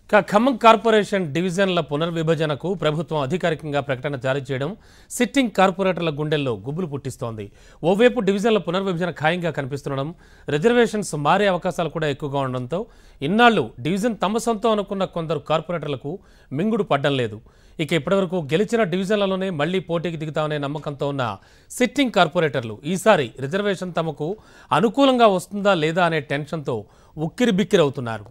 ఇక ఖమ్మం కార్పొరేషన్ డివిజన్ల పునర్విభజనకు ప్రభుత్వం అధికారికంగా ప్రకటన జారీ చేయడం సిట్టింగ్ కార్పొరేటర్ల గుండెల్లో గుబులు పుట్టిస్తోంది ఓవైపు డివిజన్ల పునర్విభజన ఖాయంగా కనిపిస్తుండడం రిజర్వేషన్స్ మారే అవకాశాలు కూడా ఎక్కువగా ఉండడంతో ఇన్నాళ్లు డివిజన్ తమ సొంతం అనుకున్న కొందరు కార్పొరేటర్లకు మింగుడు పడ్డం లేదు ఇక ఇప్పటివరకు గెలిచిన డివిజన్లలోనే మళ్లీ పోటీకి దిగుతామనే నమ్మకంతో ఉన్న సిట్టింగ్ కార్పొరేటర్లు ఈసారి రిజర్వేషన్ తమకు అనుకూలంగా వస్తుందా లేదా అనే టెన్షన్తో ఉక్కిరి బిక్కిరవుతున్నారు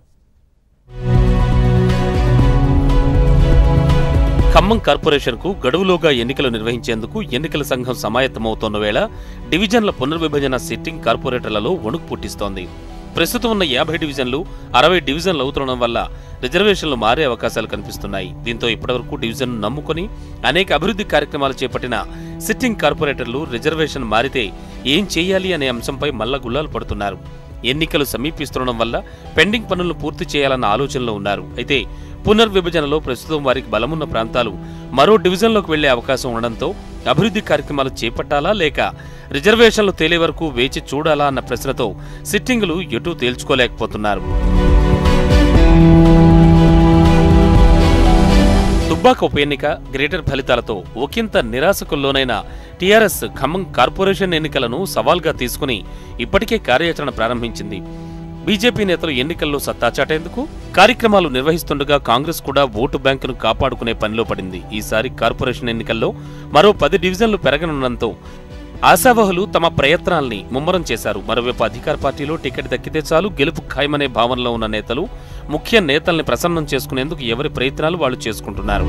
ఖమ్మం కార్పొరేషన్కు గడువులోగా ఎన్నికలు నిర్వహించేందుకు ఎన్నికల సంఘం సమాయత్తమవుతోన్న వేళ డివిజన్ల పునర్విభజన సిట్టింగ్ కార్పొరేటర్లలో వణుకు పుట్టిస్తోంది ప్రస్తుతం ఉన్న యాభై డివిజన్లు అరవై డివిజన్లు అవుతుండడం వల్ల రిజర్వేషన్లు మారే అవకాశాలు కనిపిస్తున్నాయి దీంతో ఇప్పటివరకు డివిజన్ నమ్ముకొని అనేక అభివృద్ధి కార్యక్రమాలు చేపట్టిన సిట్టింగ్ కార్పొరేటర్లు రిజర్వేషన్ మారితే ఏం చేయాలి అనే అంశంపై మల్ల గుల్లాలు పడుతున్నారు ఎన్నికలు సమీపిస్తుండడం వల్ల పెండింగ్ పనులను పూర్తి చేయాలన్న ఆలోచనలో ఉన్నారు అయితే పునర్విభజనలో ప్రస్తుతం వారికి బలమున్న ప్రాంతాలు మరో డివిజన్లోకి వెళ్లే అవకాశం ఉండడంతో అభివృద్ధి కార్యక్రమాలు చేపట్టాలా లేక రిజర్వేషన్లు తేలే వరకు వేచి చూడాలా అన్న ప్రశ్నతో సిట్టింగులు ఎటూ తేల్చుకోలేకపోతున్నారు దుబ్బాక ఉప ఎన్నిక గ్రేటర్ ఫలితాలతో ఒకంత నిరాశకు లోనైన టీఆర్ఎస్ ఖమ్మం కార్పొరేషన్ ఎన్నికలను సవాల్గా తీసుకుని ఇప్పటికే కార్యాచరణ ప్రారంభించింది బీజేపీ నేతలు ఎన్నికల్లో సత్తా చాటేందుకు కార్యక్రమాలు నిర్వహిస్తుండగా కాంగ్రెస్ కూడా ఓటు బ్యాంకును కాపాడుకునే పనిలో పడింది ఈసారి కార్పొరేషన్ ఎన్నికల్లో మరో పది డివిజన్లు పెరగనుండడంతో ఆశావహులు తమ ప్రయత్నాల్ని ముమ్మరం చేశారు మరోవైపు అధికార పార్టీలో టికెట్ దక్కితే చాలు గెలుపు ఖాయమనే భావనలో ఉన్న నేతలు ముఖ్య నేతల్ని ప్రసన్నం చేసుకునేందుకు ఎవరి ప్రయత్నాలు వాళ్ళు చేసుకుంటున్నారు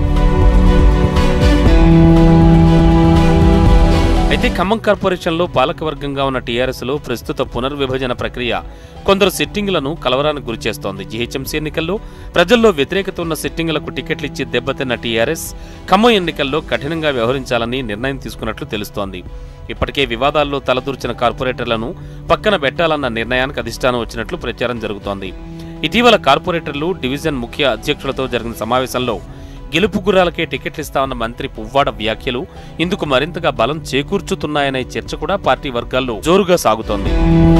అయితే ఖమ్మం కార్పొరేషన్లో పాలకవర్గంగా ఉన్న టీఆర్ఎస్లో ప్రస్తుత పునర్విభజన ప్రక్రియ కొందరు సిట్టింగులను కలవరానికి గురిచేస్తోంది జీహెచ్ఎంసీ ఎన్నికల్లో ప్రజల్లో వ్యతిరేకత ఉన్న సిట్టింగులకు టికెట్లు ఇచ్చి దెబ్బతిన్న టీఆర్ఎస్ ఖమ్మం ఎన్నికల్లో కఠినంగా వ్యవహరించాలని నిర్ణయం తీసుకున్నట్లు తెలుస్తోంది ఇప్పటికే వివాదాల్లో తలదూర్చిన కార్పొరేటర్లను పక్కన పెట్టాలన్న నిర్ణయానికి అధిష్టానం వచ్చినట్లు ప్రచారం జరుగుతోంది ఇటీవల కార్పొరేటర్లు డివిజన్ ముఖ్య అధ్యక్షులతో జరిగిన సమావేశంలో గెలుపు గుర్రాలకే టికెట్లు ఇస్తామన్న మంత్రి పువ్వాడ వ్యాఖ్యలు ఇందుకు మరింతగా బలం చేకూర్చుతున్నాయనే చర్చ కూడా పార్టీ వర్గాల్లో జోరుగా సాగుతోంది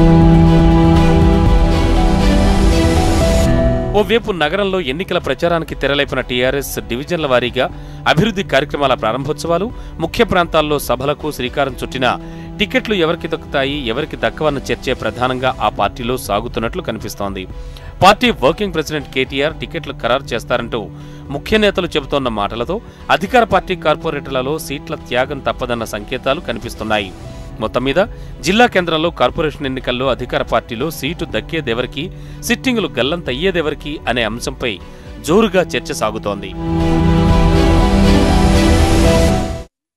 ఓవైపు నగరంలో ఎన్నికల ప్రచారానికి తెరలేపిన టీఆర్ఎస్ డివిజన్ల వారీగా అభివృద్ధి కార్యక్రమాల ప్రారంభోత్సవాలు ముఖ్య ప్రాంతాల్లో సభలకు శ్రీకారం చుట్టిన టికెట్లు ఎవరికి దక్కుతాయి ఎవరికి దక్కవన్న చర్చే ప్రధానంగా ఆ పార్టీలో సాగుతున్నట్లు కనిపిస్తోంది పార్టీ వర్కింగ్ ప్రెసిడెంట్ కేటీఆర్ టికెట్లు ఖరారు చేస్తారంటూ ముఖ్య నేతలు చెబుతోన్న మాటలతో అధికార పార్టీ కార్పొరేటర్లలో సీట్ల త్యాగం తప్పదన్న సంకేతాలు కనిపిస్తున్నాయి మొత్తం మీద జిల్లా కేంద్రంలో కార్పొరేషన్ ఎన్నికల్లో అధికార పార్టీలో సీటు దక్కేదెవరికి సిట్టింగులు గల్లంతయ్యేదెవరికి అనే అంశంపై జోరుగా చర్చ సాగుతోంది